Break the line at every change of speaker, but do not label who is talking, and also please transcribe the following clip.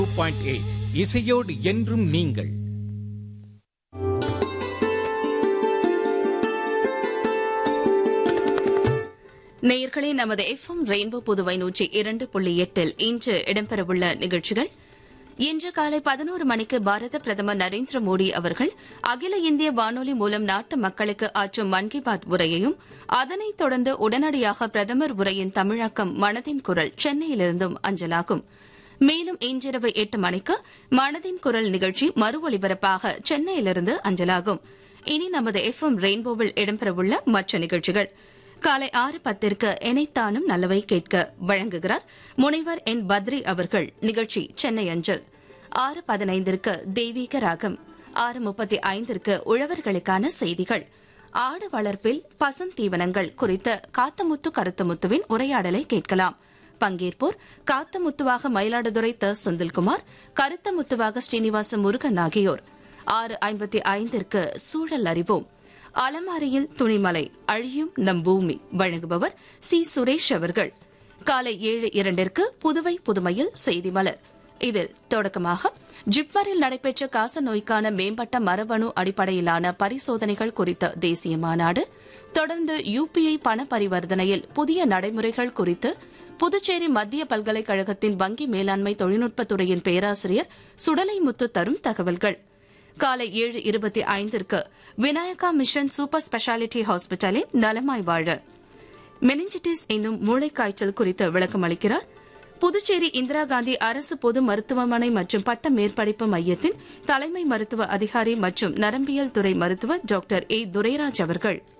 point eight இசையோடு என்றும் நீங்கள்
நேயர்களே நமது எஃப்எம் ரெயின்போ புதுவை நூற்றி இரண்டு புள்ளி எட்டில் இன்று இடம்பெறவுள்ள நிகழ்ச்சிகள் இன்று காலை பதினோரு மணிக்கு பாரத பிரதமர் நரேந்திர மோடி அவர்கள் அகில இந்திய வானொலி மூலம் நாட்டு மக்களுக்கு ஆற்றும் மன் கி பாத் உரையையும் அதனைத் தொடர்ந்து உடனடியாக பிரதமர் உரையின் தமிழாக்கம் மனதின் குரல் சென்னையிலிருந்தும் அஞ்சலாகும் மேலும் இன்றிரவு எட்டு மணிக்கு மனதின் குரல் நிகழ்ச்சி மறு ஒலிபரப்பாக சென்னையிலிருந்து அஞ்சலாகும் இனி நமது எஃப்எம் ரெயின்போவில் இடம்பெறவுள்ள மற்ற நிகழ்ச்சிகள் காலை ஆறு பத்திற்கு எனைத்தானும் நல்லவை கேட்க வழங்குகிறார் முனைவர் என் பத்ரி அவர்கள் நிகழ்ச்சி சென்னை அஞ்சல் ஆறு பதினைந்திற்கு தெய்வீக ராகம் ஆறு முப்பத்தி ஐந்திற்கு உழவர்களுக்கான செய்திகள் ஆடு வளர்ப்பில் பசுந்தீவனங்கள் குறித்த காத்தமுத்து கருத்தமுத்துவின் உரையாடலை கேட்கலாம் பங்கேற்போர் காத்தமுத்துவாக மயிலாடுதுறை த செந்தில்குமார் கருத்தமுத்துவாக ஸ்ரீனிவாச முருகன் ஆகியோர் ஆறு ஐம்பத்தி ஐந்திற்கு சூழல் அறிவோம் அலமாரியில் துணிமலை அழியும் நம் பூமி வழங்குபவர் சி சுரேஷ் அவர்கள் காலை ஏழு இரண்டிற்கு புதுவை புதுமையில் செய்தி மலர் இதில் தொடக்கமாக ஜிப்மரில் நடைபெற்ற காச நோய்க்கான மேம்பட்ட மரபணு அடிப்படையிலான பரிசோதனைகள் குறித்த தேசிய மாநாடு தொடர்ந்து யுபிஐ பண பரிவர்த்தனையில் புதிய நடைமுறைகள் குறித்து புதுச்சேரி மத்திய பல்கலைக்கழகத்தின் வங்கி மேலாண்மை தொழில்நுட்பத் துறையின் பேராசிரியர் சுடலைமுத்து தரும் தகவல்கள் காலை ஏழு இருபத்தி ஐந்திற்கு விநாயகா மிஷன் சூப்பர் ஸ்பெஷாலிட்டி ஹாஸ்பிட்டலில் நலமாய் வாழ மெனிஞ்சிட்டிஸ் என்னும் மூளைக்காய்ச்சல் குறித்து விளக்கம் அளிக்கிறார் புதுச்சேரி இந்திரா காந்தி அரசு பொது மருத்துவமனை மற்றும் பட்ட மேற்படிப்பு மையத்தின் தலைமை மருத்துவ அதிகாரி மற்றும் நரம்பியல் துறை மருத்துவர் டாக்டர் ஏ துரைராஜ் அவர்கள்